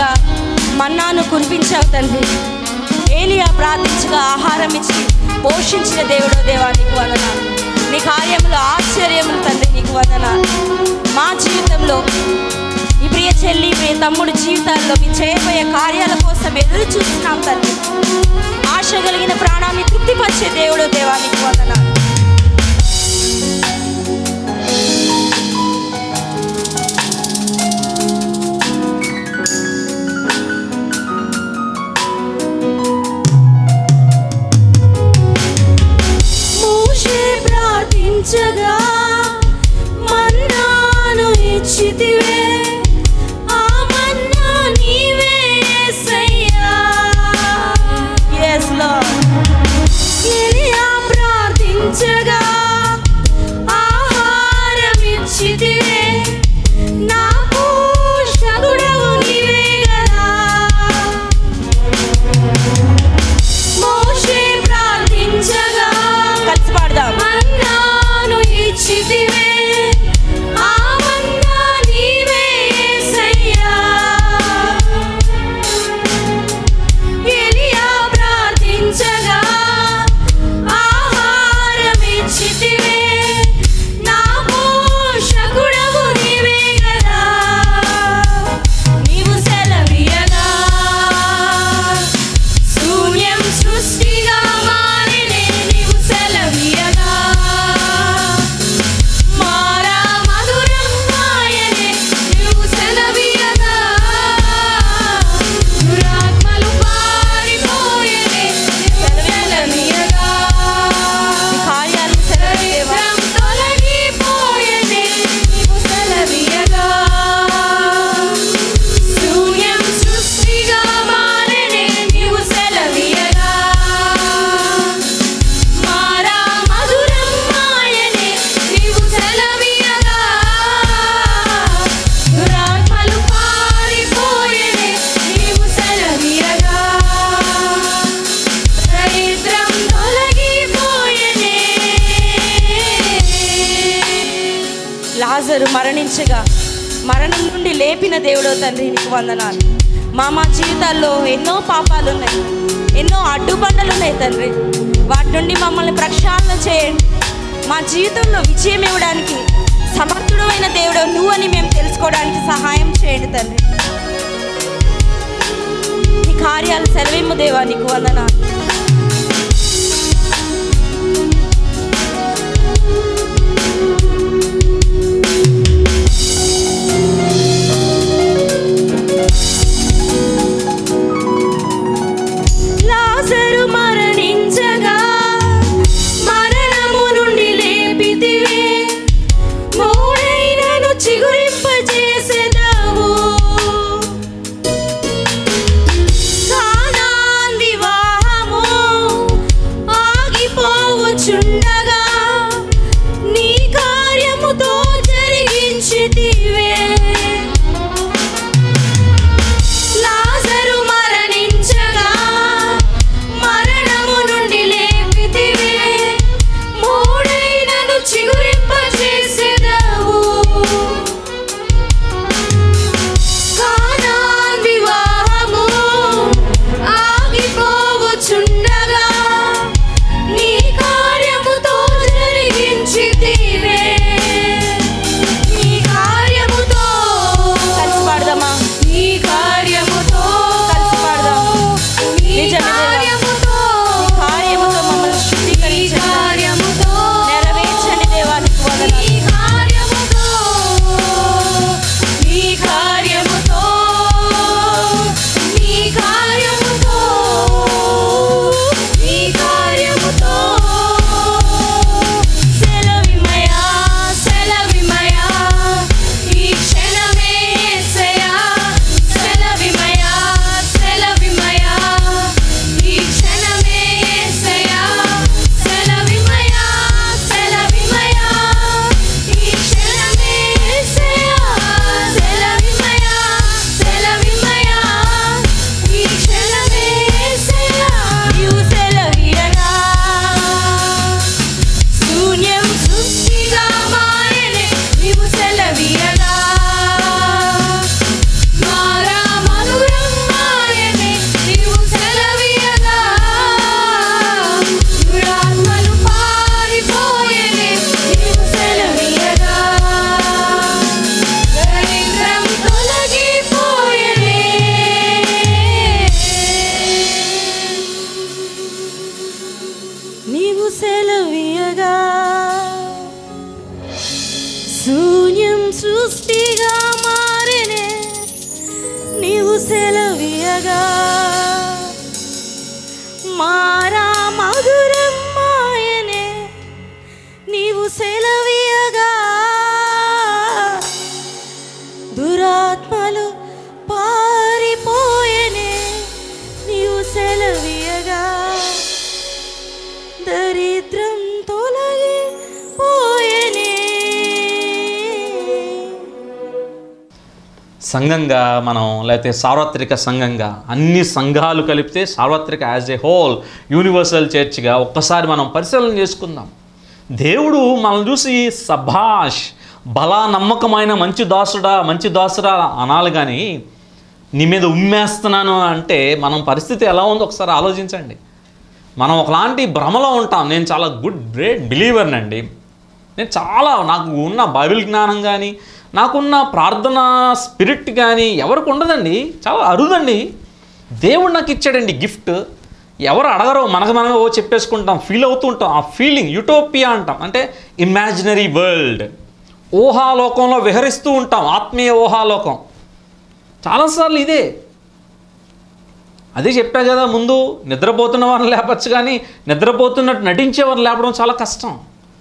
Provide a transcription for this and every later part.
రీతిగా మన్నాను కురిపించావు తండ్రి ఏలియా ప్రార్థించగా ఆహారం ఇచ్చి పోషించిన దేవుడో దేవా నీకు వందనాలు నీ కార్యములు ఆశ్చర్యములు తండ్రి నీకు వందనాలు మా జీవితంలో ఈ ప్రియ చెల్లి ప్రియ తమ్ముడు జీవితాల్లో మీ చేయబోయే కార్యాల కోసం ఎదురు చూస్తున్నాం తండ్రి ఆశ కలిగిన ప్రాణాన్ని తృప్తిపరిచే దేవుడు దేవా నీకు వందనాలు మోషే ప్రార్థించగా మన్నాను ఇచ్చితివే ఆ మన్నా నీవే యేసయ్యా Yes, Lord. ఎలియా ప్రార్థించగా ఆహారం ఇచ్చితివే నాకు శగుడవు నీవే గదా మోషే ప్రార్థించగా కలిసి పాడదాం మన్నాను ఇచ్చితివే ఆ మన్నా నీవే యేసయ్యా ఎలియా ప్రార్థించగా ఆహారం ఇచ్చితివే నా పోషకుడవు నీవే గదా నీవు సెలవియగా శూన్యం సృష్టిగా మారినే నీవు సెలవియగా మారా మధురం మాయనే నీవు సెలవియగా దురాత్మలు పారిపోయనే నీవు సెలవియగా నీ కార్యాలు సెలవు దేవా దరిద్రం తొలగిపోయనే నీవు సెలవియగా శూన్యం సృష్టిగా మారనే నీవు సెలవియగా మారా మధురం మాయనే నీవు సెలవియగా దురాత్మలు పారిపోయనే నీవు సెలవియగా దరిద్రం తొలగిపోయనే లాజరు మరణించగా మరణం నుండి లేపిన దేవుడో తండ్రి నీకు వందనాలు మా మా జీవితాల్లో ఎన్నో పాపాలు ఉన్నాయి ఎన్నో అడ్డుబండలు ఉన్నాయి తండ్రి వాటి నుండి మమ్మల్ని ప్రక్షాళన చేయండి మా జీవితంలో విజయం ఇవ్వడానికి సమర్థుడు అయిన దేవుడు నువ్వు అని మేము తెలుసుకోవడానికి సహాయం చేయండి తండ్రి నీ కార్యాలు సెలవిమ్ము దేవా నీకు వందనాలు లాజరు మరణించగా మరణము నుండి లేపితివే మూడైనను చిగురింపజేసెదవు కానాన్ వివాహం సెలవీయగా మారా మధురం మాయనే నీవు సెలవీయగా దురాత్మలు పారిపోయనే నీవు సెలవీయగా దరిద్రం తొలగి పోయనే సంఘంగా మనం లేకపోతే సార్వత్రిక సంఘంగా అన్ని సంఘాలు కలిపితే సార్వత్రిక యాజ్ ఏ హోల్ యూనివర్సల్ చర్చ్గా ఒక్కసారి మనం పరిశీలన చేసుకుందాం దేవుడు మనం చూసి సభాష్ బలా నమ్మకమైన మంచి దాసుడా మంచి దాసుడా అనాలి కానీ నీ మీద ఉమ్మేస్తున్నాను అంటే మనం పరిస్థితి ఎలా ఉందో ఒకసారి ఆలోచించండి మనం ఒకలాంటి భ్రమలో ఉంటాం నేను చాలా గుడ్ గ్రేట్ బిలీవర్నండి నేను చాలా నాకు ఉన్న బైబిల్ జ్ఞానం కానీ నాకున్న ప్రార్థన స్పిరిట్ కానీ ఎవరికి ఉండదండి చాలా అరుదండి దేవుడు నాకు ఇచ్చాడండి గిఫ్ట్ ఎవరు అడగరో మనకు మనగా ఓ చెప్పేసుకుంటాం ఫీల్ అవుతూ ఉంటాం ఆ ఫీలింగ్ యూటోపియా అంటాం అంటే ఇమాజినరీ వరల్డ్ ఊహాలోకంలో విహరిస్తూ ఉంటాం ఆత్మీయ ఊహాలోకం చాలాసార్లు ఇదే అదే చెప్పా కదా ముందు నిద్రపోతున్న వారిని లేపచ్చు కానీ నిద్రపోతున్నట్టు నటించే వారిని లేపడం చాలా కష్టం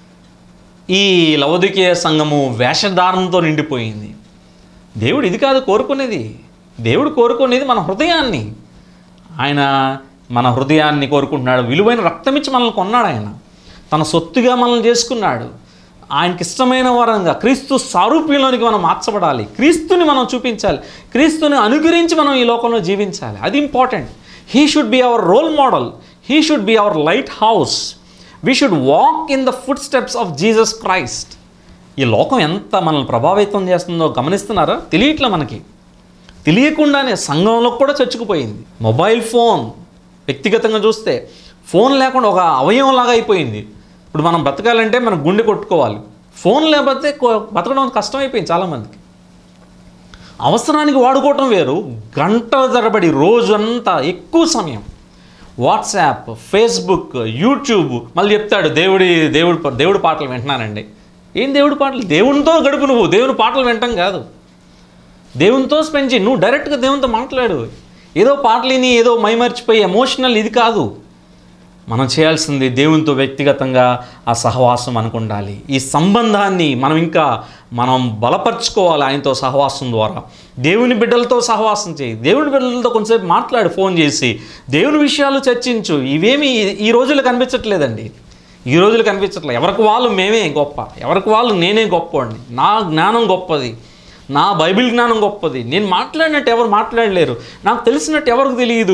ఈ లవదికీయ సంఘము వేషధారణతో నిండిపోయింది దేవుడు ఇది కాదు కోరుకునేది దేవుడు కోరుకునేది మన హృదయాన్ని ఆయన మన హృదయాన్ని కోరుకుంటున్నాడు విలువైన రక్తం ఇచ్చి మనల్ని కొన్నాడు ఆయన తన సొత్తుగా మనల్ని చేసుకున్నాడు ఆయనకి ఇష్టమైన వరంగా క్రీస్తు సారూప్యంలోనికి మనం మార్చబడాలి క్రీస్తుని మనం చూపించాలి క్రీస్తుని అనుకరించి మనం ఈ లోకంలో జీవించాలి అది important he should be our role model he should be our lighthouse we should walk in the footsteps of Jesus Christ ఈ లోకం ఎంత మనల్ని ప్రభావితం చేస్తుందో గమనిస్తున్నారా తెలియట్లే మనకి తెలియకుండానే సంఘంలో కూడా చచ్చుకుపోయింది మొబైల్ ఫోన్ వ్యక్తిగతంగా చూస్తే ఫోన్ లేకుండా ఒక అవయవంలాగా అయిపోయింది ఇప్పుడు మనం బతకాలంటే మనం గుండె కొట్టుకోవాలి ఫోన్ లేకపోతే కొ- బతకడం కష్టమైపోయింది చాలామందికి అవసరానికి వాడుకోవటం వేరు గంటల తరబడి రోజంతా ఎక్కువ సమయం వాట్సాప్ ఫేస్బుక్ యూట్యూబ్ మళ్ళీ చెప్తాడు దేవుడి దేవుడి ప- దేవుడి పాటలు వింటున్నానండి ఏం దేవుడి పాటలు దేవునితో గడుపు నువ్వు దేవుని పాటలు వింటాం కాదు దేవునితో స్పెండ్ చేయి నువ్వు డైరెక్ట్గా దేవునితో మాట్లాడు ఏదో పాటలు విని ఏదో మైమర్చిపోయి ఎమోషనల్ ఇది కాదు మనం చేయాల్సింది దేవునితో వ్యక్తిగతంగా ఆ సహవాసం మనకు ఉండాలి ఈ సంబంధాన్ని మనం ఇంకా మనం బలపరుచుకోవాలి ఆయనతో సహవాసం ద్వారా దేవుని బిడ్డలతో సహవాసం చేయి దేవుని బిడ్డలతో కొంచెంసేపు మాట్లాడు ఫోన్ చేసి దేవుని విషయాలు చర్చించు ఇవేమి ఈ- ఈ రోజులు కనిపించట్లేదండి ఈ రోజులు కనిపించట్లేదు ఎవరికి వాళ్ళు మేమే గొప్ప ఎవరికి వాళ్ళు నేనే గొప్పవాడిని నా జ్ఞానం గొప్పది నా బైబిల్ జ్ఞానం గొప్పది నేను మాట్లాడినట్టు ఎవరు మాట్లాడలేరు నాకు తెలిసినట్టు ఎవరికి తెలియదు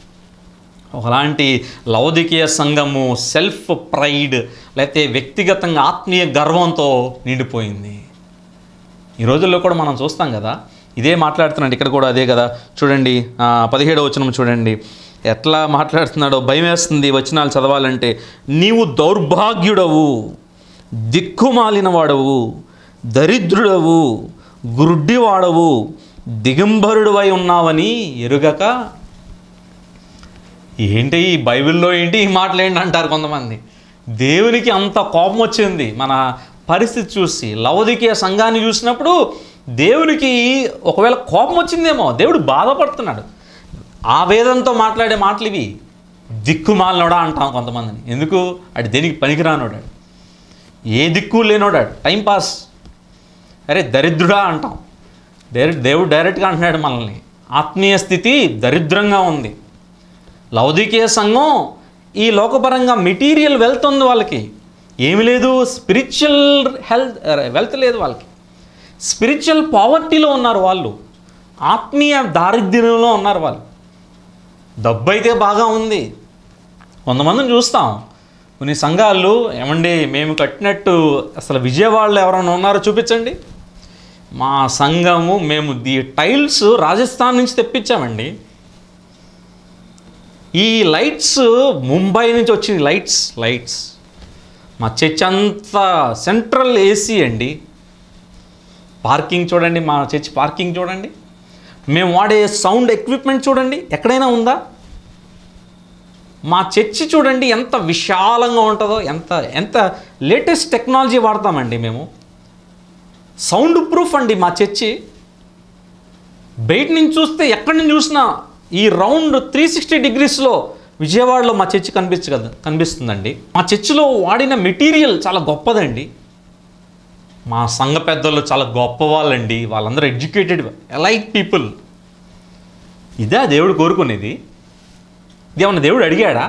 ఒకలాంటి లౌదికీయ సంఘము సెల్ఫ్ ప్రైడ్ లేకపోతే వ్యక్తిగతంగా ఆత్మీయ గర్వంతో నిండిపోయింది ఈ రోజుల్లో కూడా మనం చూస్తాం కదా ఇదే మాట్లాడుతున్నాడు ఇక్కడ కూడా అదే కదా చూడండి ఆ, పదిహేడవ వచనం చూడండి ఎట్లా మాట్లాడుతున్నాడో భయం వేస్తుంది వచనాలు చదవాలంటే నీవు దౌర్భాగ్యుడవు దిక్కుమాలిన వాడవు దరిద్రుడవు గురుడ్డివాడవు దిగంబరుడువై ఉన్నావని ఎరుగక ఏంటి ఈ బైబిల్లో ఏంటి ఈ మాటలు ఏంటి అంటారు కొంతమంది దేవునికి అంత కోపం వచ్చింది మన పరిస్థితి చూసి లవదికీయ సంఘాన్ని చూసినప్పుడు దేవునికి ఒకవేళ కోపం వచ్చిందేమో దేవుడు బాధపడుతున్నాడు ఆ వేదంతో మాట్లాడే మాటలు ఇవి దిక్కుమాలినోడా అంటాం కొంతమందిని ఎందుకు అటు దేనికి పనికిరానోడాడు ఏ దిక్కు లేనోడాడు టైంపాస్ అరే దరిద్రుడా అంటాం డైరెక్ట్ దేవుడు డైరెక్ట్గా అంటున్నాడు మనల్ని ఆత్మీయ స్థితి దరిద్రంగా ఉంది లౌదికీయ సంఘం ఈ లోకపరంగా మెటీరియల్ వెల్త్ ఉంది వాళ్ళకి ఏమి లేదు స్పిరిచువల్ హెల్త్ వెల్త్ లేదు వాళ్ళకి స్పిరిచువల్ పావర్టీలో ఉన్నారు వాళ్ళు ఆత్మీయ దారిద్ర్యంలో ఉన్నారు వాళ్ళు డబ్బు అయితే బాగా ఉంది కొంతమందిని చూస్తాం కొన్ని సంఘాలు ఏమండి మేము కట్టినట్టు అసలు విజయవాడలో ఎవరైనా ఉన్నారో చూపించండి మా సంఘము మేము ది టైల్స్ రాజస్థాన్ నుంచి తెప్పించామండి ఈ లైట్స్ ముంబై నుంచి వచ్చింది లైట్స్ లైట్స్ మా చర్చ్ అంతా సెంట్రల్ ఏసీ అండి పార్కింగ్ చూడండి మా చర్చ్ పార్కింగ్ చూడండి మేము వాడే సౌండ్ ఎక్విప్మెంట్ చూడండి ఎక్కడైనా ఉందా మా చర్చి చూడండి ఎంత విశాలంగా ఉంటుందో ఎంత ఎంత లేటెస్ట్ టెక్నాలజీ వాడతామండి మేము సౌండ్ ప్రూఫ్ అండి మా చర్చి బయట నుంచి చూస్తే ఎక్కడి నుంచి చూసినా ఈ రౌండ్ త్రీ సిక్స్టీ డిగ్రీస్లో విజయవాడలో మా చర్చి కనిపించ కదా కనిపిస్తుందండి మా చర్చిలో వాడిన మెటీరియల్ చాలా గొప్పదండి మా సంఘ పెద్దలు చాలా గొప్ప వాళ్ళండి వాళ్ళందరూ ఎడ్యుకేటెడ్ ఎలైట్ పీపుల్ ఇదే దేవుడు కోరుకునేది ఇదేమన్నా దేవుడు అడిగాడా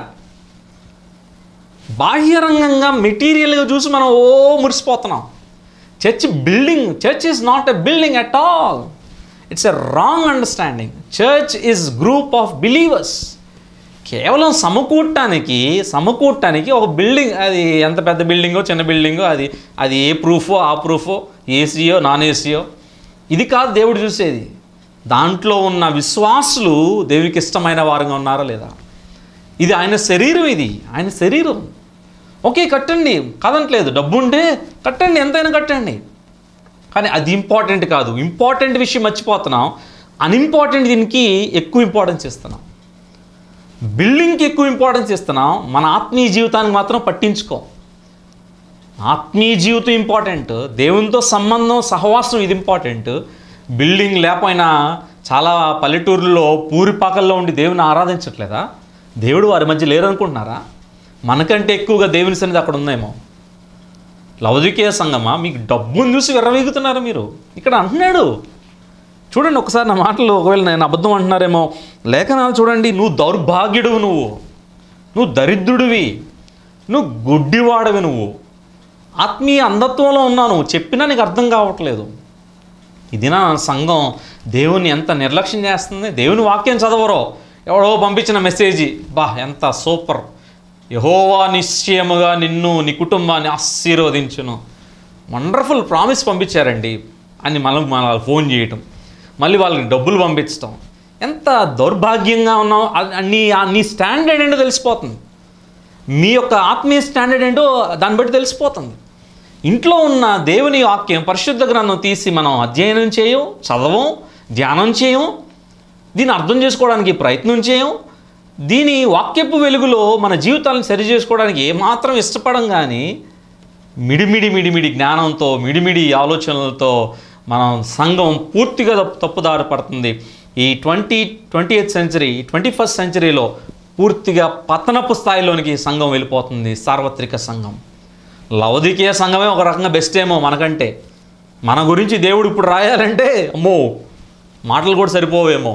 బాహ్యరంగంగా మెటీరియల్గా చూసి మనం ఓ మురిసిపోతున్నాం church building church is not a building at all it's a wrong understanding church is group of believers కేవలం సమకూడటానికి సమకూడటానికి ఒక బిల్డింగ్ అది ఎంత పెద్ద బిల్డింగో చిన్న బిల్డింగో అది అది ఏ ప్రూఫో ఆ ప్రూఫో ఏసీయో నాన్ ఏసీయో ఇది కాదు దేవుడు చూసేది దాంట్లో ఉన్న విశ్వాసులు దేవునికి ఇష్టమైన వారుగా ఉన్నారా లేదా ఇది ఆయన శరీరం ఇది ఆయన శరీరం ఓకే కట్టండి కాదంటలేదు డబ్బు ఉంటే కట్టండి ఎంతైనా కట్టండి కానీ అది ఇంపార్టెంట్ కాదు ఇంపార్టెంట్ విషయం మర్చిపోతున్నాం అన్ఇంపార్టెంట్ దీనికి ఎక్కువ ఇంపార్టెన్స్ ఇస్తున్నాం బిల్డింగ్కి ఎక్కువ ఇంపార్టెన్స్ ఇస్తున్నాం మన ఆత్మీయ జీవితానికి మాత్రం పట్టించుకో ఆత్మీయ జీవితం ఇంపార్టెంట్ దేవునితో సంబంధం సహవాసం ఇది ఇంపార్టెంట్ బిల్డింగ్ లేకపోయినా చాలా పల్లెటూరులో పూరిపాకల్లో ఉండి దేవుని ఆరాధించట్లేదా దేవుడు వారి మధ్య లేరనుకుంటున్నారా మనకంటే ఎక్కువగా దేవుని సన్నిధి అక్కడ ఉందేమో లౌదికీయ సంగమా మీకు డబ్బును చూసి విర్రవీగుతున్నారు మీరు ఇక్కడ అంటున్నాడు చూడండి ఒకసారి నా మాటలు ఒకవేళ నేను అబద్ధం అంటున్నారేమో లేఖనాలు చూడండి నువ్వు దౌర్భాగ్యుడువు నువ్వు నువ్వు దరిద్రుడివి నువ్వు గుడ్డివాడవి నువ్వు ఆత్మీయ అంధత్వంలో ఉన్నావు నువ్వు చెప్పినా నీకు అర్థం కావట్లేదు ఇది నా సంఘం దేవుని ఎంత నిర్లక్ష్యం చేస్తుంది దేవుని వాక్యం చదవరో ఎవడో పంపించిన మెసేజ్ బా ఎంత సూపర్ యహోవా నిశ్చయముగా నిన్ను నీ కుటుంబాన్ని ఆశీర్వదించును వండర్ఫుల్ ప్రామిస్ పంపించారండి అని మనం మన ఫోన్ చేయటం మళ్ళీ వాళ్ళకి డబ్బులు పంపించటం ఎంత దౌర్భాగ్యంగా ఉన్నావు అది- నీ నీ స్టాండర్డ్ ఏంటో తెలిసిపోతుంది మీ యొక్క ఆత్మీయ స్టాండర్డ్ ఏంటో దాన్ని బట్టి తెలిసిపోతుంది ఇంట్లో ఉన్న దేవుని వాక్యం పరిశుద్ధ గ్రంథం తీసి మనం అధ్యయనం చేయం చదవం ధ్యానం చేయం దీన్ని అర్థం చేసుకోవడానికి ప్రయత్నం చేయం దీని వాక్యపు వెలుగులో మన జీవితాలను సరి చేసుకోవడానికి ఏమాత్రం ఇష్టపడం కానీ మిడిమిడి మిడిమిడి జ్ఞానంతో మిడిమిడి ఆలోచనలతో మనం సంఘం పూర్తిగా తప్పు- తప్పుదారి పడుతుంది ఈ twenty twenty eighth century twenty first సెంచరీలో పూర్తిగా పతనపు స్థాయిలోనికి ఈ సంఘం వెళ్ళిపోతుంది సార్వత్రిక సంఘం లౌదికీయ సంఘమే ఒక రకంగా బెస్ట్ ఏమో మనకంటే మన గురించి దేవుడు ఇప్పుడు రాయాలంటే అమ్మో మాటలు కూడా సరిపోవేమో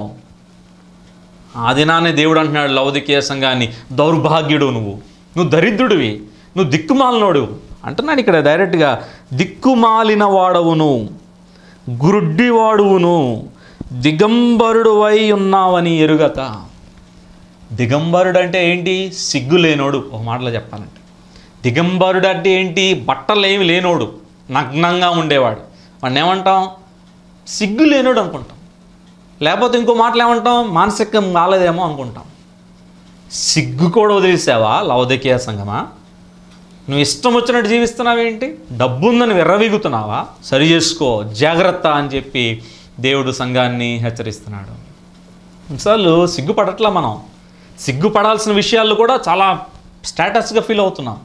ఆ దినానే దేవుడు అంటున్నాడు లౌదికీయ సంఘాన్ని దౌర్భాగ్యుడు నువ్వు నువ్వు దరిద్రుడివి నువ్వు దిక్కుమాలినోడు అంటున్నాడు ఇక్కడ డైరెక్ట్గా దిక్కుమాలిన వాడవును గురుడ్డివాడువును దిగంబరుడువై ఉన్నావని ఎరుగక దిగంబరుడు అంటే ఏంటి సిగ్గు లేనోడు ఒక మాటలో చెప్పాలంటే దిగంబరుడు అంటే ఏంటి బట్టలు ఏమి లేనోడు నగ్నంగా ఉండేవాడు వాడిని ఏమంటాం సిగ్గు లేనోడు అనుకుంటాం లేకపోతే ఇంకో మాటలు ఏమంటాం మానసికం కాలేదేమో అనుకుంటాం సిగ్గు కూడా వదిలేసావా లవదకీయ సంగమా నువ్వు ఇష్టం వచ్చినట్టు జీవిస్తున్నావేంటి డబ్బుందని విర్రవీగుతున్నావా సరి చేసుకో జాగ్రత్త అని చెప్పి దేవుడు సంఘాన్ని హెచ్చరిస్తున్నాడు కొన్నిసార్లు సిగ్గుపడట్లా మనం సిగ్గుపడాల్సిన విషయాలు కూడా చాలా స్టేటస్గా ఫీల్ అవుతున్నాం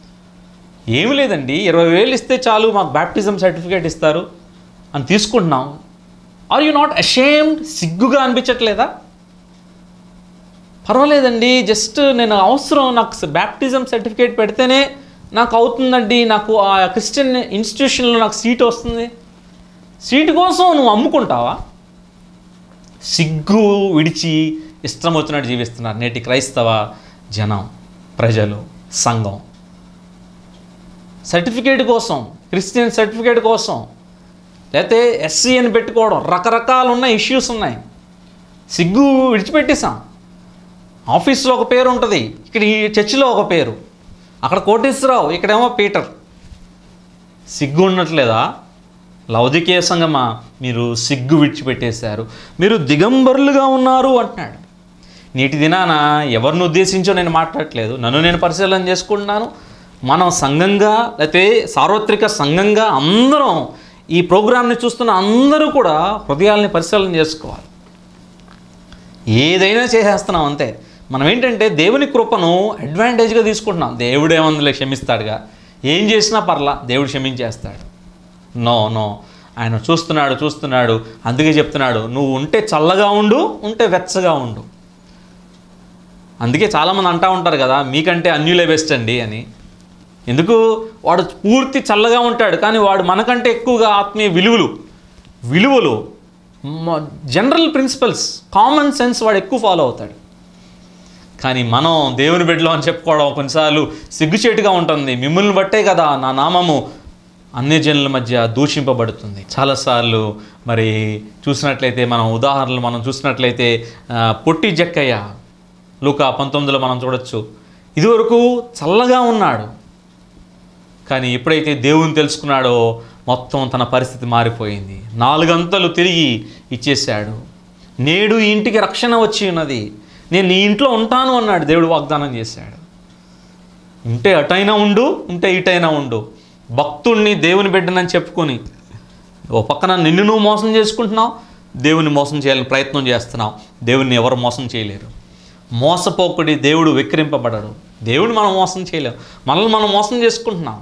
ఏమి లేదండి ఇరవై వేలు ఇస్తే చాలు మాకు బ్యాప్టిజం సర్టిఫికేట్ ఇస్తారు అని తీసుకుంటున్నాం ఆర్ యు నాట్ అషేమ్డ్ సిగ్గుగా అనిపించట్లేదా పర్వాలేదండి జస్ట్ నేను అవసరం నాకు బ్యాప్టిజం సర్టిఫికేట్ పెడితేనే నాకు అవుతుందండి నాకు ఆ క్రిస్టియన్ ఇన్స్టిట్యూషన్లో నాకు సీట్ వస్తుంది సీటు కోసం నువ్వు అమ్ముకుంటావా సిగ్గు విడిచి ఇష్టం వచ్చినట్టు జీవిస్తున్నారు నేటి క్రైస్తవ జనం ప్రజలు సంఘం సర్టిఫికేట్ కోసం క్రిస్టియన్ సర్టిఫికేట్ కోసం లేకపోతే ఎస్సీ అని పెట్టుకోవడం రకరకాల ఉన్న ఇష్యూస్ ఉన్నాయి సిగ్గు విడిచిపెట్టేశాం ఆఫీస్లో ఒక పేరు ఉంటుంది ఇక్కడ ఈ చర్చిలో ఒక పేరు అక్కడ కోటేశ్వరరావు ఇక్కడేమో పీటర్ సిగ్గు ఉండట్లేదా లౌదికేయ సంగమా మీరు సిగ్గు విడిచిపెట్టేశారు మీరు దిగంబరులుగా ఉన్నారు అంటున్నాడు నేటి దినాన ఎవరిని ఉద్దేశించో నేను మాట్లాడట్లేదు నన్ను నేను పరిశీలన చేసుకుంటున్నాను మనం సంఘంగా లేకపోతే సార్వత్రిక సంఘంగా అందరం ఈ ప్రోగ్రామ్ని చూస్తున్న అందరూ కూడా హృదయాల్ని పరిశీలన చేసుకోవాలి ఏదైనా చేసేస్తున్నాం అంతే మనం ఏంటంటే దేవుని కృపను అడ్వాంటేజ్గా తీసుకుంటున్నాం దేవుడు ఏమందులే క్షమిస్తాడుగా ఏం చేసినా పర్లా దేవుడు క్షమించేస్తాడు నో నో ఆయన చూస్తున్నాడు చూస్తున్నాడు అందుకే చెప్తున్నాడు నువ్వు ఉంటే చల్లగా ఉండు ఉంటే వెచ్చగా ఉండు అందుకే చాలామంది అంటూ ఉంటారు కదా మీకంటే అన్యులే బెస్ట్ అండి అని ఎందుకు వాడు పూర్తి చల్లగా ఉంటాడు కానీ వాడు మనకంటే ఎక్కువగా ఆత్మీయ విలువలు విలువలు జనరల్ ప్రిన్సిపల్స్ కామన్ సెన్స్ వాడు ఎక్కువ ఫాలో అవుతాడు కానీ మనం దేవుని బిడ్డలో అని చెప్పుకోవడం కొన్నిసార్లు సిగ్గుచేటుగా ఉంటుంది మిమ్మల్ని బట్టే కదా నా నామము అన్ని జనుల మధ్య దూషింపబడుతుంది చాలాసార్లు మరి చూసినట్లయితే మనం ఉదాహరణలు మనం చూసినట్లయితే ఆ, పొట్టి జక్కయ్య లూకా పంతొమ్మిదిలో మనం చూడొచ్చు ఇదివరకు చల్లగా ఉన్నాడు కానీ ఎప్పుడైతే దేవుని తెలుసుకున్నాడో మొత్తం తన పరిస్థితి మారిపోయింది నాలుగంతలు తిరిగి ఇచ్చేశాడు నేడు ఈ ఇంటికి రక్షణ వచ్చి ఉన్నది నేను నీ ఇంట్లో ఉంటాను అన్నాడు దేవుడు వాగ్దానం చేశాడు ఉంటే అటైనా ఉండు ఉంటే ఇటైనా ఉండు భక్తుణ్ణి దేవుని బిడ్డనని చెప్పుకొని ఓ పక్కన నిన్ను నువ్వు మోసం చేసుకుంటున్నావు దేవుని మోసం చేయాలని ప్రయత్నం చేస్తున్నావు దేవుని ఎవరు మోసం చేయలేరు మోసపోకుడి దేవుడు వెక్కిరింపబడడు దేవుడు మనం మోసం చేయలేం మనల్ని మనం మోసం చేసుకుంటున్నాం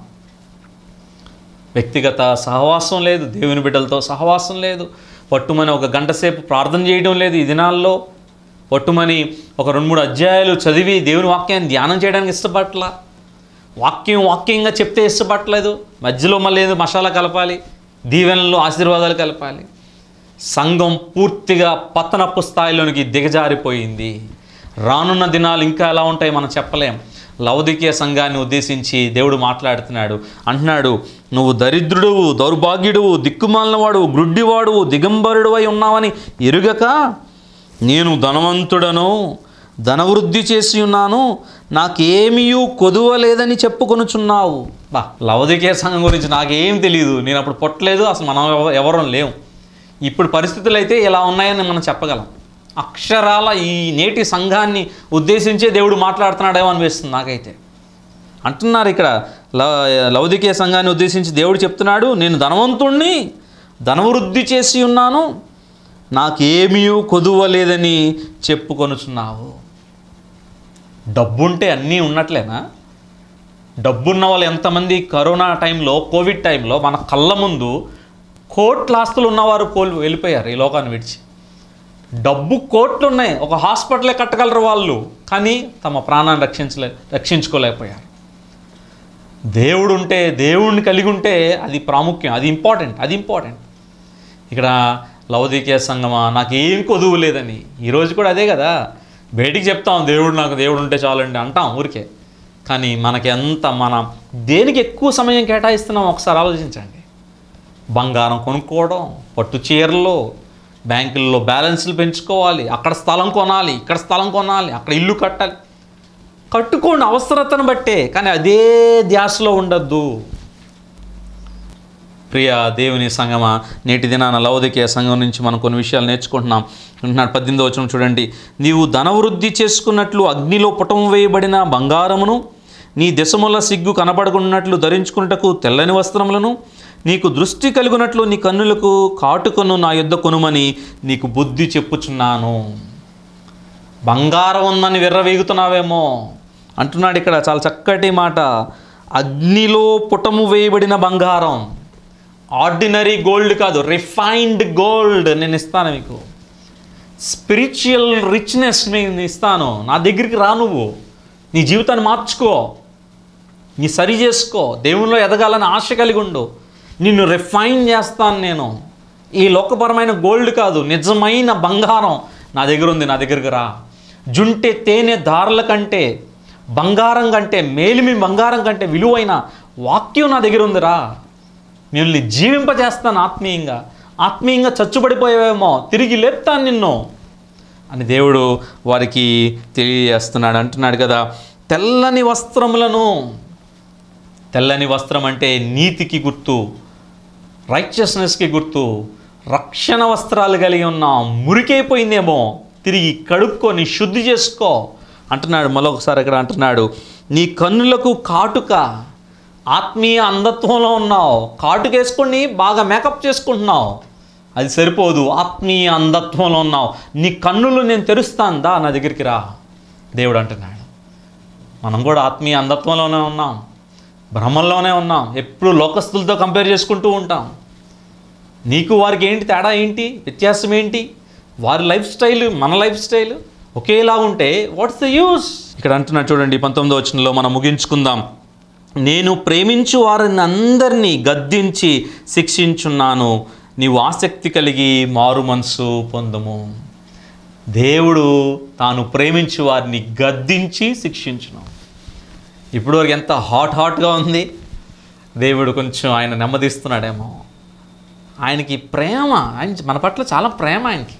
వ్యక్తిగత సహవాసం లేదు దేవుని బిడ్డలతో సహవాసం లేదు పట్టుమని ఒక గంట సేపు ప్రార్థన చేయడం లేదు ఈ దినాల్లో పట్టుమని ఒక రెండు మూడు అధ్యాయాలు చదివి దేవుని వాక్యాన్ని ధ్యానం చేయడానికి ఇష్టపట్ల వాక్యం వాక్యంగా చెప్తే ఇష్టపడలేదు మధ్యలో మళ్ళీ ఏదో మసాలా కలపాలి దీవెనలు ఆశీర్వాదాలు కలపాలి సంఘం పూర్తిగా పతనపు స్థాయిలోనికి దిగజారిపోయింది రానున్న దినాలు ఇంకా ఎలా ఉంటాయి మనం చెప్పలేం లౌదికీయ సంఘాన్ని ఉద్దేశించి దేవుడు మాట్లాడుతున్నాడు అంటున్నాడు నువ్వు దరిద్రుడువు దౌర్భాగ్యుడువు దిక్కుమాలినవాడు గ్రుడ్డివాడువు దిగంబరుడు అయి ఉన్నావని ఎరుగక నేను ధనవంతుడను ధనవృద్ధి చేసి ఉన్నాను నాకేమీయూ కొదువలేదని చెప్పుకొనుచున్నావు బా లవదికే సంఘం గురించి నాకేం తెలియదు నేను అప్పుడు పుట్టలేదు అసలు మనం ఎవ- ఎవరం లేవు ఇప్పుడు పరిస్థితులు అయితే ఇలా ఉన్నాయని మనం చెప్పగలం అక్షరాల ఈ నేటి సంఘాన్ని ఉద్దేశించే దేవుడు మాట్లాడుతున్నాడేమో అనిపిస్తుంది నాకైతే అంటున్నారు ఇక్కడ ల లౌదికీయ సంఘాన్ని ఉద్దేశించి దేవుడు చెప్తున్నాడు నేను ధనవంతుణ్ణి ధనవృద్ధి చేసి ఉన్నాను నాకేమీ కొదువలేదని చెప్పుకొనుచున్నావు డబ్బుంటే అన్నీ ఉన్నట్లేనా డబ్బున్న వాళ్ళు ఎంతమంది కరోనా టైంలో కోవిడ్ టైంలో మన కళ్ళ ముందు కోట్ల ఆస్తులు ఉన్నవారు కోల్ వెళ్ళిపోయారు ఈ లోకాన్ని విడిచి డబ్బు కోట్లు ఉన్నాయి ఒక హాస్పిటలే కట్టగలరు వాళ్ళు కానీ తమ ప్రాణాన్ని రక్షించలే రక్షించుకోలేకపోయారు దేవుడు ఉంటే దేవుడిని కలిగి ఉంటే అది ప్రాముఖ్యం అది ఇంపార్టెంట్ అది ఇంపార్టెంట్ ఇక్కడ లౌదికీయ సంగమా నాకు ఏం కొదువు లేదని ఈరోజు కూడా అదే కదా బయటికి చెప్తాం దేవుడు నాకు దేవుడు ఉంటే చాలండి అంటాం ఊరికే కానీ మనకి ఎంత మనం దేనికి ఎక్కువ సమయం కేటాయిస్తున్నాం ఒకసారి ఆలోచించండి బంగారం కొనుక్కోవడం పట్టు చీరలు బ్యాంకుల్లో బ్యాలెన్స్లు పెంచుకోవాలి అక్కడ స్థలం కొనాలి ఇక్కడ స్థలం కొనాలి అక్కడ ఇల్లు కట్టాలి కట్టుకోండి అవసరతను బట్టే కానీ అదే ధ్యాసలో ఉండద్దు ప్రియ దేవుని సంగమ నేటి దినాన లౌదికీయ సంఘం నుంచి మనం కొన్ని విషయాలు నేర్చుకుంటున్నాం అంటున్నాడు పద్దెనిమిదో వచనం చూడండి నీవు ధనవృద్ధి చేసుకున్నట్లు అగ్నిలో పుటం వేయబడిన బంగారమును నీ దశముల సిగ్గు కనబడకున్నట్లు ధరించుకున్నటకు తెల్లని వస్త్రములను నీకు దృష్టి కలుగునట్లు నీ కన్నులకు కాటుకొను నా యుద్ధ కొనుమని నీకు బుద్ధి చెప్పుచున్నాను బంగారం ఉందని విర్రవీగుతున్నావేమో అంటున్నాడు ఇక్కడ చాలా చక్కటి మాట అగ్నిలో పుటము వేయబడిన బంగారం ఆర్డినరీ గోల్డ్ కాదు రిఫైన్డ్ గోల్డ్ నేను ఇస్తాను మీకు స్పిరిచువల్ రిచ్నెస్ నేను ఇస్తాను నా దగ్గరికి రా నువ్వు నీ జీవితాన్ని మార్చుకో నీ సరి చేసుకో దేవునిలో ఎదగాలని ఆశ కలిగి ఉండు నిన్ను రిఫైన్ చేస్తాను నేను ఈ లోకపరమైన గోల్డ్ కాదు నిజమైన బంగారం నా దగ్గర ఉంది నా దగ్గరికి రా జుంటె తేనె దారుల కంటే బంగారం కంటే మేలిమి బంగారం కంటే విలువైన వాక్యం నా దగ్గర ఉందిరా మిమ్మల్ని జీవింపజేస్తాను ఆత్మీయంగా ఆత్మీయంగా చచ్చుబడిపోయావేమో తిరిగి లేపుతాను నిన్ను అని దేవుడు వారికి తెలియజేస్తున్నాడు అంటున్నాడు కదా తెల్లని వస్త్రములను తెల్లని వస్త్రం అంటే నీతికి గుర్తు రైచియస్నెస్కి గుర్తు రక్షణ వస్త్రాలు కలిగి ఉన్నాం మురికైపోయిందేమో తిరిగి కడుక్కొని శుద్ధి చేసుకో అంటున్నాడు మరొకసారి అక్కడ అంటున్నాడు నీ కన్నులకు కాటుక ఆత్మీయ అంధత్వంలో ఉన్నావు కాటుకేసుకొని బాగా మేకప్ చేసుకుంటున్నావు అది సరిపోదు ఆత్మీయ అంధత్వంలో ఉన్నావు నీ కన్నులు నేను తెరుస్తాను దా నా దగ్గరికి రా దేవుడు అంటున్నాడు మనం కూడా ఆత్మీయ అంధత్వంలోనే ఉన్నాం భ్రమంలోనే ఉన్నాం ఎప్పుడు లోకస్తులతో కంపేర్ చేసుకుంటూ ఉంటాం నీకు వారికి ఏంటి తేడా ఏంటి వ్యత్యాసం ఏంటి వారి లైఫ్ స్టైల్ మన లైఫ్ స్టైల్ ఒకేలా ఉంటే వాట్స్ ద యూస్ ఇక్కడ అంటున్నా చూడండి పంతొమ్మిదో వచనంలో మనం ముగించుకుందాం నేను ప్రేమించు వారిని అందరినీ గద్దించి శిక్షించున్నాను నీవు ఆసక్తి కలిగి మారు మనసు పొందము దేవుడు తాను ప్రేమించు వారిని గద్దించి శిక్షించును ఇప్పటివరకు ఎంత హాట్ హాట్గా ఉంది దేవుడు కొంచెం ఆయన నెమ్మదిస్తున్నాడేమో ఆయనకి ప్రేమ ఆయన మన పట్ల చాలా ప్రేమ ఆయనకి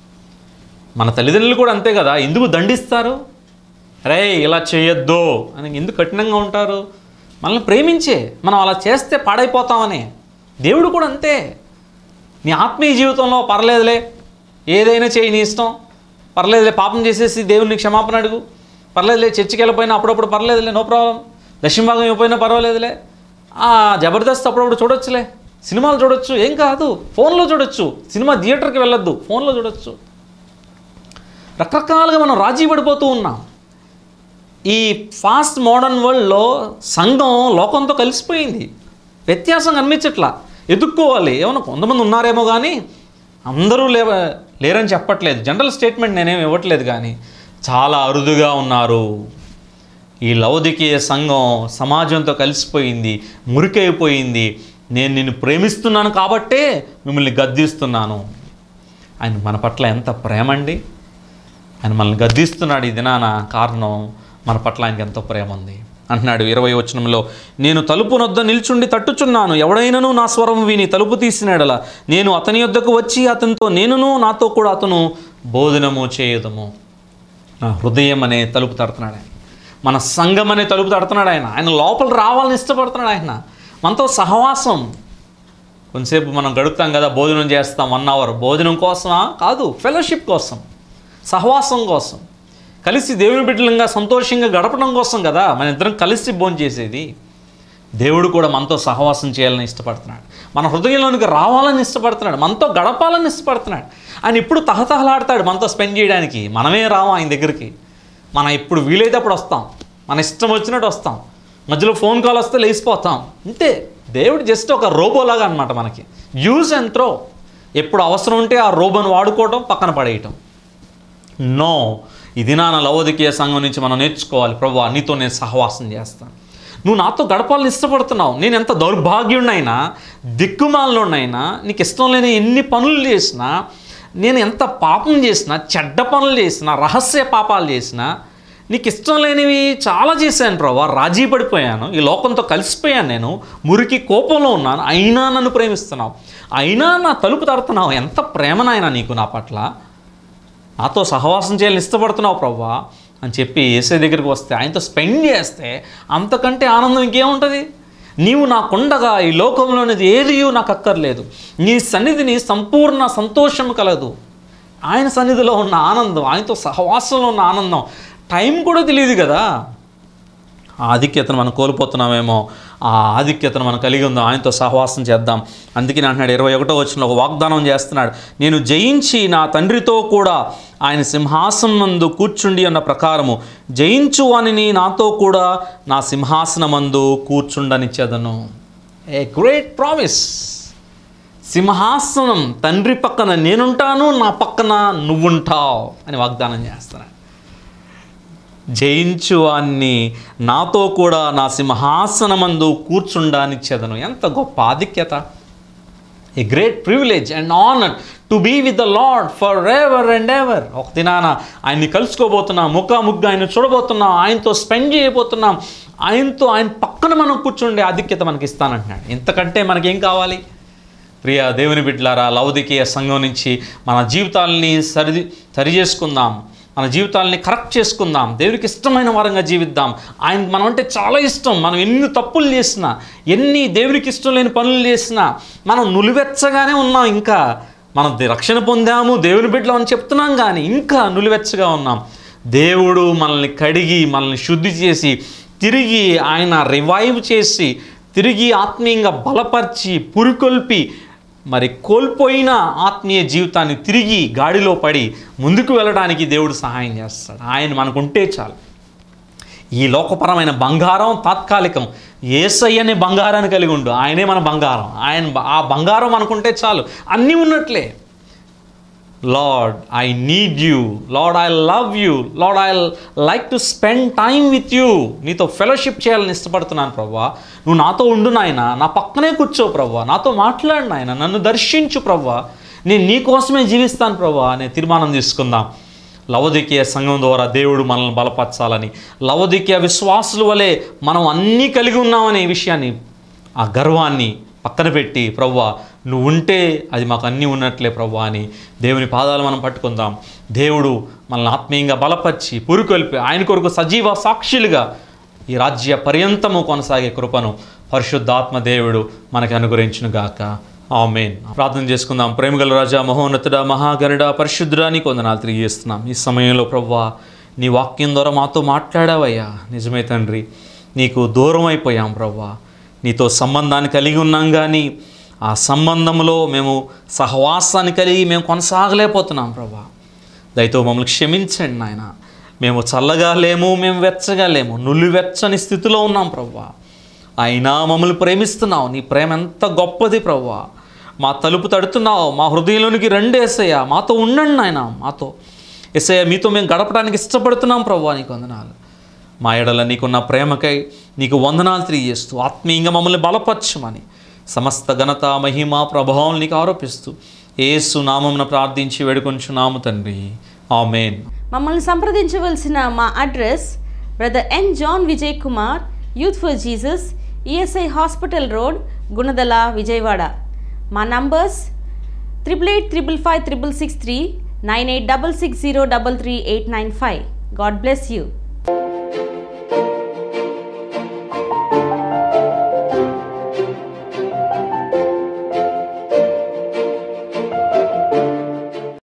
మన తల్లిదండ్రులు కూడా అంతే కదా ఎందుకు దండిస్తారు రే ఇలా చేయొద్దు అని ఎందుకు కఠినంగా ఉంటారు మనల్ని ప్రేమించే మనం అలా చేస్తే పాడైపోతామని దేవుడు కూడా అంతే నీ ఆత్మీయ జీవితంలో పర్లేదులే ఏదైనా చేయి నీ ఇష్టం పర్లేదులే పాపం చేసేసి దేవుడిని క్షమాపణ అడుగు పర్లేదులే చర్చికి వెళ్ళిపోయినా అప్పుడప్పుడు పర్లేదులే నో ప్రాబ్లం దక్షిణ భాగం అయిపోయినా పర్వాలేదులే ఆ, జబర్దస్త్ అప్పుడప్పుడు చూడొచ్చులే సినిమాలు చూడొచ్చు ఏం కాదు ఫోన్లో చూడొచ్చు సినిమా థియేటర్కి వెళ్ళొద్దు ఫోన్లో చూడొచ్చు రకరకాలుగా మనం రాజీ పడిపోతూ ఉన్నాం ఈ ఫాస్ట్ మోడర్న్ వరల్డ్లో సంఘం లోకంతో కలిసిపోయింది వ్యత్యాసం కనిపించట్లా ఎదుక్కోవాలి ఏమన్నా కొంతమంది ఉన్నారేమో కానీ అందరూ లే లేరని చెప్పట్లేదు జనరల్ స్టేట్మెంట్ నేనేం ఇవ్వట్లేదు కానీ చాలా అరుదుగా ఉన్నారు ఈ లౌదికీయ సంఘం సమాజంతో కలిసిపోయింది మురికైపోయింది నేను నిన్ను ప్రేమిస్తున్నాను కాబట్టే మిమ్మల్ని గద్దిస్తున్నాను ఆయన మన పట్ల ఎంత ప్రేమ అండి ఆయన మనల్ని గద్దిస్తున్నాడు ఈ దినాన కారణం మన పట్ల ఆయనకి ఎంతో ప్రేమ ఉంది అంటున్నాడు ఇరవై వచనంలో నేను తలుపు నొద్ద నిల్చుండి తట్టుచున్నాను ఎవడైనను నా స్వరం విని తలుపు తీసినాడలా నేను అతని యొద్దకు వచ్చి అతనితో నేనును నాతో కూడా అతను బోధనము చేయదము నా హృదయం అనే తలుపు తడుతున్నాడు ఆయన మన సంఘం అనే తలుపు తడుతున్నాడు ఆయన ఆయన లోపల రావాలని ఇష్టపడుతున్నాడు ఆయన మనతో సహవాసం కొంతసేపు మనం గడుపుతాం కదా భోజనం చేస్తాం వన్ అవర్ భోజనం కోసమా కాదు ఫెలోషిప్ కోసం సహవాసం కోసం కలిసి దేవుని బిడ్డలంగా సంతోషంగా గడపడం కోసం కదా మన ఇద్దరం కలిసి భోజనం చేసేది దేవుడు కూడా మనతో సహవాసం చేయాలని ఇష్టపడుతున్నాడు మన హృదయంలోనికి రావాలని ఇష్టపడుతున్నాడు మనతో గడపాలని ఇష్టపడుతున్నాడు ఆయన ఇప్పుడు తహతహలాడతాడు మనతో స్పెండ్ చేయడానికి మనమే రాము ఆయన దగ్గరికి మనం ఇప్పుడు వీలైతే అప్పుడు వస్తాం మన ఇష్టం వచ్చినట్టు వస్తాం మధ్యలో ఫోన్ కాల్ వస్తే లేచిపోతాం అంతే దేవుడు జస్ట్ ఒక రోబోలాగా అనమాట మనకి యూజ్ అండ్ త్రో ఎప్పుడు అవసరం ఉంటే ఆ రోబోను వాడుకోవడం పక్కన పడేయటం నో ఇది నా లవోదికీయ సంఘం నుంచి మనం నేర్చుకోవాలి ప్రభు నీతో నేను సహవాసం చేస్తాను నువ్వు నాతో గడపాలని ఇష్టపడుతున్నావు నేను ఎంత దౌర్భాగ్యుడినైనా దిక్కుమాలలోనైనా నీకు ఇష్టం లేని ఎన్ని పనులు చేసినా నేను ఎంత పాపం చేసినా చెడ్డ పనులు చేసినా రహస్య పాపాలు చేసినా నీకు ఇష్టం లేనివి చాలా చేశాను ప్రభా రాజీ పడిపోయాను ఈ లోకంతో కలిసిపోయాను నేను మురికి కోపంలో ఉన్నాను అయినా నన్ను ప్రేమిస్తున్నావు అయినా నా తలుపు తడుతున్నావు ఎంత ప్రేమనైనా నీకు నా పట్ల నాతో సహవాసం చేయాలని ఇష్టపడుతున్నావు ప్రవ్వా అని చెప్పి ఏసే దగ్గరికి వస్తే ఆయనతో స్పెండ్ చేస్తే అంతకంటే ఆనందం ఇంకేముంటుంది నీవు నాకుండగా ఈ లోకంలోనిది ఏది నాకు అక్కర్లేదు నీ సన్నిధిని సంపూర్ణ సంతోషం కలదు ఆయన సన్నిధిలో ఉన్న ఆనందం ఆయనతో సహవాసంలో ఉన్న ఆనందం టైం కూడా తెలియదు కదా ఆ ఆధిక్యతను మనం కోల్పోతున్నామేమో ఆ ఆధిక్యతను మనం కలిగి ఉందాం ఆయనతో సహవాసం చేద్దాం అందుకే నేను అంటున్నాడు ఇరవై ఒకటో వచ్చిన ఒక వాగ్దానం చేస్తున్నాడు నేను జయించి నా తండ్రితో కూడా ఆయన సింహాసనం మందు కూర్చుండి అన్న ప్రకారము జయించు వానిని నాతో కూడా నా సింహాసనమందు కూర్చుండనిచ్చేదను ఏ గ్రేట్ ప్రామిస్ సింహాసనం తండ్రి పక్కన నేనుంటాను నా పక్కన నువ్వుంటావు అని వాగ్దానం చేస్తున్నాడు జయించు వాన్ని నాతో కూడా నా సింహాసనమందు కూర్చుండానిచ్చేదను ఎంత గొప్ప ఆధిక్యత a great privilege and honour to be with the Lord for ever and ever ఒక దినాన ఆయన్ని కలుసుకోబోతున్నాం ముఖాముగ్గా ఆయన చూడబోతున్నాం ఆయనతో స్పెండ్ చేయబోతున్నాం ఆయనతో ఆయన పక్కన మనం కూర్చుండే ఆధిక్యత మనకి ఇస్తానంటున్నాడు ఇంతకంటే మనకేం కావాలి ప్రియ దేవుని బిడ్డలారా లౌదికీయ సంఘం నుంచి మన జీవితాలని సరి సరి చేసుకుందాం మన జీవితాలని కరెక్ట్ చేసుకుందాం దేవుడికి ఇష్టమైన వారంగా జీవిద్దాం ఆయన మనం అంటే చాలా ఇష్టం మనం ఎన్ని తప్పులు చేసినా ఎన్ని దేవుడికి ఇష్టం లేని పనులు చేసినా మనం నులివెచ్చగానే ఉన్నాం ఇంకా మనం దే- రక్షణ పొందాము దేవుని బిడ్డలు అని చెప్తున్నాం కానీ ఇంకా నులివెచ్చగా ఉన్నాం దేవుడు మనల్ని కడిగి మనల్ని శుద్ధి చేసి తిరిగి ఆయన రివైవ్ చేసి తిరిగి ఆత్మీయంగా బలపరిచి పురికొల్పి మరి కోల్పోయిన ఆత్మీయ జీవితాన్ని తిరిగి గాడిలో పడి ముందుకు వెళ్ళడానికి దేవుడు సహాయం చేస్తాడు ఆయన మనకుంటే చాలు ఈ లోకపరమైన బంగారం తాత్కాలికం ఏసయ్యనే బంగారాన్ని కలిగి ఉండు ఆయనే మన బంగారం ఆయన బ- ఆ బంగారం అనుకుంటే చాలు అన్నీ ఉన్నట్లే Lord I need you Lord I love you Lord I like to spend time with you నీతో ఫెలోషిప్ చేయాలని ఇష్టపడుతున్నాను ప్రభా నువ్వు నాతో ఉండు నాయన నా పక్కనే కూర్చో ప్రభా నాతో మాట్లాడు నాయన నన్ను దర్శించు ప్రభా నేను నీ కోసమే జీవిస్తాను ప్రభా అనే తీర్మానం తీసుకుందాం లవదికీయ సంఘం ద్వారా దేవుడు మనల్ని బలపరచాలని లవదికీయ విశ్వాసుల వలె మనం అన్నీ కలిగి ఉన్నామనే విషయాన్ని ఆ గర్వాన్ని పక్కన పెట్టి ప్రవ్వా నువ్వు ఉంటే అది మాకు అన్నీ ఉన్నట్లే ప్రవ్వా అని దేవుని పాదాలు మనం పట్టుకుందాం దేవుడు మనల్ని ఆత్మీయంగా బలపరిచి పురుకొల్పి ఆయన కొరకు సజీవ సాక్షులుగా ఈ రాజ్య పర్యంతము కొనసాగే కృపను పరిశుద్ధాత్మ దేవుడు మనకి అనుగ్రహించును గాక ఆమెన్ ప్రార్థన చేసుకుందాం ప్రేమగల రాజా మహోన్నతుడ మహాగరుడ పరిశుద్ధుడా నీకు వందనాలు తెలియజేస్తున్నాం ఈ సమయంలో ప్రవ్వా నీ వాక్యం ద్వారా మాతో మాట్లాడావయ్యా నిజమే తండ్రి నీకు దూరం అయిపోయాం ప్రవ్వా నీతో సంబంధాన్ని కలిగి ఉన్నాం కానీ ఆ సంబంధంలో మేము సహవాసాన్ని కలిగి మేము కొనసాగలేకపోతున్నాం ప్రభా దయతో మమ్మల్ని క్షమించండి నాయన మేము చల్లగా లేము మేము వెచ్చగా లేము నుల్లి వెచ్చని స్థితిలో ఉన్నాం ప్రవ్వా అయినా మమ్మల్ని ప్రేమిస్తున్నావు నీ ప్రేమ ఎంత గొప్పది ప్రవ్వా మా తలుపు తడుతున్నావు మా హృదయంలోనికి రండి ఏసయ్య మాతో ఉండండి నాయన మాతో ఎసయ్య మీతో మేము గడపడానికి ఇష్టపడుతున్నాం ప్రవ్వా నీకు వందనాలు మా ఎడల నీకున్న ప్రేమకై నీకు వందనాలు తెలియజేస్తూ ఆత్మీయంగా మమ్మల్ని బలపరచమని సమస్త ఘనత మహిమ ప్రభావం నీకు ఆరోపిస్తూ ఏసు నామమున ప్రార్థించి వేడుకొంచున్నాము తండ్రి ఆమెన్ మమ్మల్ని సంప్రదించవలసిన మా address brother N John Vijay Kumar youth for Jesus ESI hospital road Gunadala Vijayawada మా numbers triple eight triple five triple six three nine eight double six zero double three eight nine five God bless you